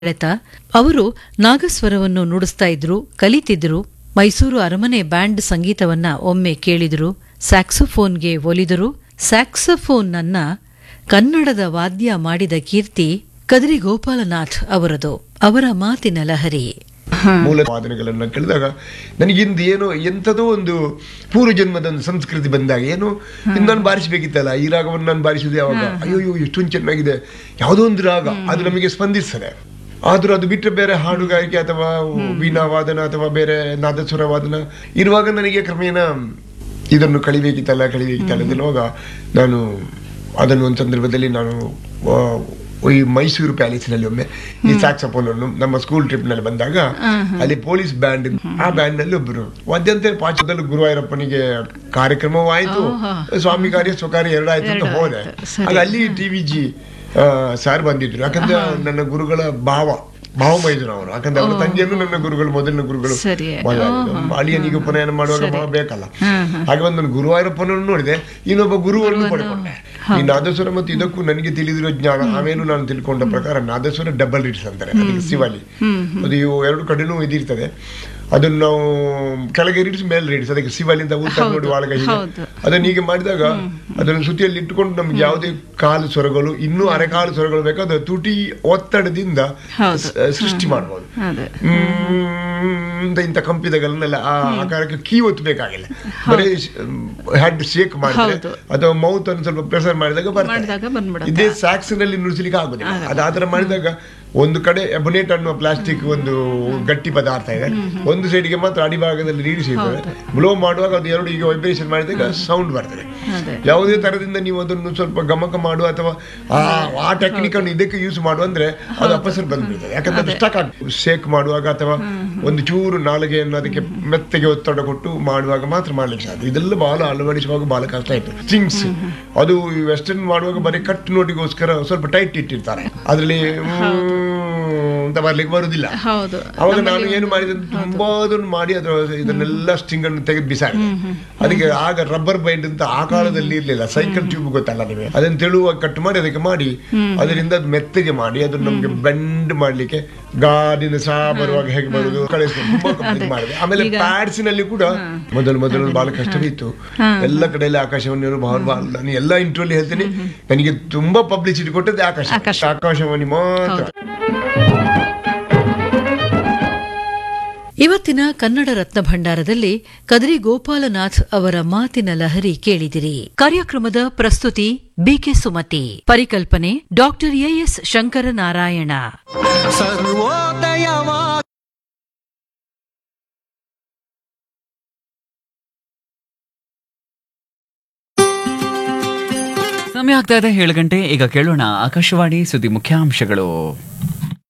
ಎಳೆತ ಅವರು ನಾಗಸ್ವರವನ್ನು ನುಡಿಸ್ತಾ ಇದ್ರು ಕಲಿತಿದ್ರು ಮೈಸೂರು ಅರಮನೆ ಬ್ಯಾಂಡ್ ಸಂಗೀತವನ್ನ ಒಮ್ಮೆ ಕೇಳಿದರು ಸ್ಯಾಕ್ಸೋಫೋನ್ಗೆ ಒಲಿದರು ಸ್ಯಾಕ್ಸೋಫೋನ್ನನ್ನ ಕನ್ನಡದ ವಾದ್ಯ ಮಾಡಿದ ಕೀರ್ತಿ ಕದ್ರಿ ಗೋಪಾಲನಾಥ್ ಅವರದು ಅವರ ಮಾತಿನ ಲಹರಿ ಮೂಲ ವಾದನೆಗಳನ್ನ ಕೇಳಿದಾಗ ನನಗಿಂದ ಏನೋ ಎಂಥದೋ ಒಂದು ಪೂರ್ವ ಜನ್ಮದ ಒಂದು ಸಂಸ್ಕೃತಿ ಬಂದಾಗ ಏನು ಇನ್ನು ನಾನು ಬಾರಿಸಬೇಕಿತ್ತಲ್ಲ ಈ ರಾಗವನ್ನು ನಾನು ಬಾರಿಸುವುದು ಯಾವಾಗ ಅಯ್ಯೋ ಅಯ್ಯೋ ಎಷ್ಟೊಂದು ಚೆನ್ನಾಗಿದೆ ಯಾವುದೋ ಒಂದು ರಾಗ ಅದು ನಮಗೆ ಸ್ಪಂದಿಸ್ತದೆ ಆದ್ರೂ ಅದು ಬಿಟ್ಟರೆ ಬೇರೆ ಹಾಡುಗಾರಿಕೆ ಅಥವಾ ವೀಣಾ ವಾದನ ಅಥವಾ ಬೇರೆ ನಾದಸ್ವರ ವಾದನ ಇರುವಾಗ ನನಗೆ ಕ್ರಮೇಣ ಇದನ್ನು ಕಳಿಬೇಕಿತ್ತಲ್ಲ ಕಳಿಬೇಕಿತ್ತಲ್ಲ ಅಂದಿರುವಾಗ ನಾನು ಅದನ್ನು ಒಂದು ಸಂದರ್ಭದಲ್ಲಿ ನಾನು ಆ, ಈ ಮೈಸೂರು ಪ್ಯಾಲೇಸಿನಲ್ಲಿ ಒಮ್ಮೆ ಈ ಸ್ಯಾಕ್ಸಫೋನ್ ಅನ್ನು ನಮ್ಮ ಸ್ಕೂಲ್ ಟ್ರಿಪ್ ನಲ್ಲಿ ಬಂದಾಗ ಅಲ್ಲಿ ಪೊಲೀಸ್ ಬ್ಯಾಂಡ್ ಆ ಬ್ಯಾಂಡ್ ನಲ್ಲಿ ಒಬ್ಬರು ವಾದ್ಯಂತರ ಪಾಚದಲ್ಲಿ ಗುರುವಾಯೂರಪ್ಪನಿಗೆ ಕಾರ್ಯಕ್ರಮವಾಯಿತು ಸ್ವಾಮಿ ಕಾರ್ಯ ಸ್ವಕಾರ್ಯ ಎರಡಾಯ್ತು ಅಂತ ಹೋದೆ ಆಗ ಅಲ್ಲಿ ಟಿ ವಿ ಜಿ ಸಾರ್ ಬಂದಿದ್ರು ಯಾಕಂದ್ರೆ ನನ್ನ ಗುರುಗಳ ಭಾವ ಭಾವ ಮೈದ್ರು ಅವರು ಯಾಕಂದ್ರೆ ಅವರ ತಂಗಿಯನ್ನು ನನ್ನ ಗುರುಗಳು ಮೊದಲಿನ ಗುರುಗಳು ಸರಿ. ಮೊದಲಾಗಿ. ಅಳಿಯನಿಗೆ ಉಪನಯನ ಮಾಡುವಾಗ ಮಾವ ಬೇಕಲ್ಲ ಹಾಗೆ ಒಂದು ನಾನು ಗುರುವಾಯೂರಪ್ಪನನ್ನು ನೋಡಿದೆ ಇನ್ನೊಬ್ಬ ಗುರುವನ್ನು ಪಡ್ಕೊಂಡೆ ಈ ನಾದಸ್ವರ ಮತ್ತು ಇದಕ್ಕೂ ನನಗೆ ತಿಳಿದಿರೋ ಜ್ಞಾನ ಆಮೇಲೆ ನಾನು ತಿಳ್ಕೊಂಡ ಪ್ರಕಾರ ನಾದಸ್ವರ ಡಬಲ್ ರೀಡ್ಸ್ ಅಂತಾರೆ ಅದಕ್ಕೆ ಶಿವಾಲಿ ಅದು ಇವು ಎರಡು ಕಡೆನೂ ಇದಿರ್ತದೆ ಅದನ್ನು ನಾವು ಕೆಳಗೆ ರೀಡ್ಸ್ ಮೇಲೆ ರೀಡ್ಸ್ ಅದಕ್ಕೆ ಶಿವಾಲಿಂದ ಊಟ ನೋಡಿ ಒಳಗೆ ಹೀಗೆ. ಹೌದು. ಅದನ್ನ ಹೀಗೆ ಮಾಡಿದಾಗ ಅದನ್ನು ಸುತಿಯಲ್ಲಿ ಇಟ್ಟುಕೊಂಡು ನಮ್ಗೆ ಯಾವುದೇ ಕಾಲು ಸ್ವರಗಳು ಇನ್ನೂ ಅರೆಕಾಲು ಸ್ವರಗಳು ಬೇಕು ಅದು ತುಟಿ ಒತ್ತಡದಿಂದ ಹೌದು. ಸ- ಸೃಷ್ಟಿ ಮಾಡಬಹುದು ಅದೇ ಅಂತ ಇಂಥ ಕಂಪಿದಗಳನ್ನೆಲ್ಲ ಆ ಆಕಾರಕ್ಕೆ ಕೀ ಒತ್ತಬೇಕಾಗಿಲ್ಲ ಬರೀ ಹ್ಯಾಡ್ ಶೇಕ್ ಮಾಡಿದ್ರೆ ಹೌದು. ಅಥವಾ ಮೌತ್ ಅನ್ನು ಸ್ವಲ್ಪ ಪ್ರೆಸರ್ ಮಾಡಿದಾಗ ಮಾಡಿದಾಗ ಬರ್ತದೆ ಬಂದ್ಬಿಡುತ್ತೆ. ಇದೇ ಸ್ಯಾಕ್ಸ್ ನಲ್ಲಿ ನುಡಿಸ್ಲಿಕ್ಕೆ ಆಗುದಿಲ್ಲ ಅದು ಆತರ ಮಾಡಿದಾಗ ಒಂದು ಕಡೆ ಎಬನೇಟ್ ಅನ್ನುವ ಪ್ಲಾಸ್ಟಿಕ್ ಒಂದು ಗಟ್ಟಿ ಪದಾರ್ಥ ಇದೆ ಒಂದು ಸೈಡ್ಗೆ ಮಾತ್ರ ಅಡಿಭಾಗದಲ್ಲಿ ರೀಡಿಸ್ ಇರ್ತದೆ ಬ್ಲೋ ಮಾಡುವಾಗ ಅದು ಎರಡು ಈಗ ವೈಬ್ರೇಷನ್ ಮಾಡಿದಾಗ ಸೌಂಡ್ ಬರ್ತದೆ ಅದೇ. ಯಾವುದೇ ತರದಿಂದ ನೀವು ಅದನ್ನು ಸ್ವಲ್ಪ ಗಮಕ ಮಾಡುವ ಅಥವಾ ಆ ಆ ಟೆಕ್ನಿಕ್ ಅನ್ನು ಇದಕ್ಕೆ ಯೂಸ್ ಮಾಡುವ ಅಂದ್ರೆ ಅದು ಅಪಸರ್ ಬಂದ್ಬಿಡ್ತದೆ ಯಾಕಂದ್ರೆ ಅದು ಸ್ಟಕ್ ಆಗ್ತದೆ ಶೇಕ್ ಮಾಡುವಾಗ ಅಥವಾ ಒಂದು ಚೂರು ನಾಲಿಗೆಯನ್ನು ಅದಕ್ಕೆ ಮೆತ್ತಗೆ ಒತ್ತಡ ಕೊಟ್ಟು ಮಾಡುವಾಗ ಮಾತ್ರ ಮಾಡ್ಲಿಕ್ಕೆ ಸಾಧ್ಯ ಇದೆಲ್ಲ ಬಹಳ ಅಳವಡಿಸುವಾಗ ಬಹಳ ಕಷ್ಟ ಆಯ್ತು ಥಿಂಗ್ಸ್ ಅದು ವೆಸ್ಟರ್ನ್ ಮಾಡುವಾಗ ಬರೀ ಕಟ್ ನೋಟಿಗೋಸ್ಕರ ಸ್ವಲ್ಪ ಟೈಟ್ ಇಟ್ಟಿರ್ತಾರೆ ಅದರಲ್ಲಿ ಅಂತ ಬರ್ಲಿಕ್ಕೆ ಬರುದಿಲ್ಲ ಹೌದು ಅವಾಗ ನಾನು ಏನು ಮಾಡಿದೆ ಅಂದ್ರೆ ತುಂಬಾ ಅದನ್ನು ಮಾಡಿ ಅದರ ಇದನ್ನೆಲ್ಲ ಸ್ಟಿಂಗ್ ಅನ್ನು ತೆಗೆದು ಬಿಸಾಡಿದೆ ಅದಕ್ಕೆ ಆಗ ರಬ್ಬರ್ ಬೈಂಡ್ ಅಂತ ಆ ಕಾಲದಲ್ಲಿ ಇರ್ಲಿಲ್ಲ ಸೈಕಲ್ ಟ್ಯೂಬ್ ಗೊತ್ತಲ್ಲ ನಿಮಗೆ ಅದನ್ನು ತೆಳುವಾಗಿ ಕಟ್ ಮಾಡಿ ಅದಕ್ಕೆ ಮಾಡಿ ಅದರಿಂದ ಅದು ಮೆತ್ತಗೆ ಮಾಡಿ ಅದನ್ನು ನಮ್ಗೆ ಬೆಂಡ್ ಮಾಡ್ಲಿಕ್ಕೆ ಗಾಡಿನ ಸಹ ಬರುವಾಗ ಹೇಗೆ ಬರುದು ಕಳಿಸ್ಕೊಂಡು ತುಂಬಾ ಕಂಪ್ಲೀಟ್ ಮಾಡಿದೆ ಆಮೇಲೆ ಪ್ಯಾಡ್ಸ್ ನಲ್ಲಿ ಕೂಡ ಮೊದಲು ಮೊದಲು ಬಹಳ ಕಷ್ಟವಿತ್ತು ಎಲ್ಲ ಕಡೆಯಲ್ಲಿ ಆಕಾಶವಾಣಿ ಬಹಳ ಬಹಳ ನಾನು ಎಲ್ಲ ಇಂಟರ್ವ್ಯೂ ಹೇಳ್ತೀನಿ ನನಗೆ ತುಂಬಾ ಪಬ್ಲಿಸಿಟಿ ಕೊಟ್ಟದ್ದು ಆಕಾಶ ಆಕಾಶವಾಣಿ ಮಾತ್ರ ಇವತ್ತಿನ ಕನ್ನಡ ರತ್ನ ಭಂಡಾರದಲ್ಲಿ ಕದ್ರಿ ಗೋಪಾಲನಾಥ್ ಅವರ ಮಾತಿನ ಲಹರಿ ಕೇಳಿದಿರಿ ಕಾರ್ಯಕ್ರಮದ ಪ್ರಸ್ತುತಿ ಬಿಕೆ ಸುಮತಿ ಪರಿಕಲ್ಪನೆ ಡಾಕ್ಟರ್ ಎಎಸ್ ಶಂಕರನಾರಾಯಣ ಸರ್ವೋದಯವಾ ಸಮಯ ಆಗ್ತಾ ಇದೆ ಏಳು ಗಂಟೆ ಈಗ ಕೇಳೋಣ ಆಕಾಶವಾಣಿ ಸುದ್ದಿ ಮುಖ್ಯಾಂಶಗಳು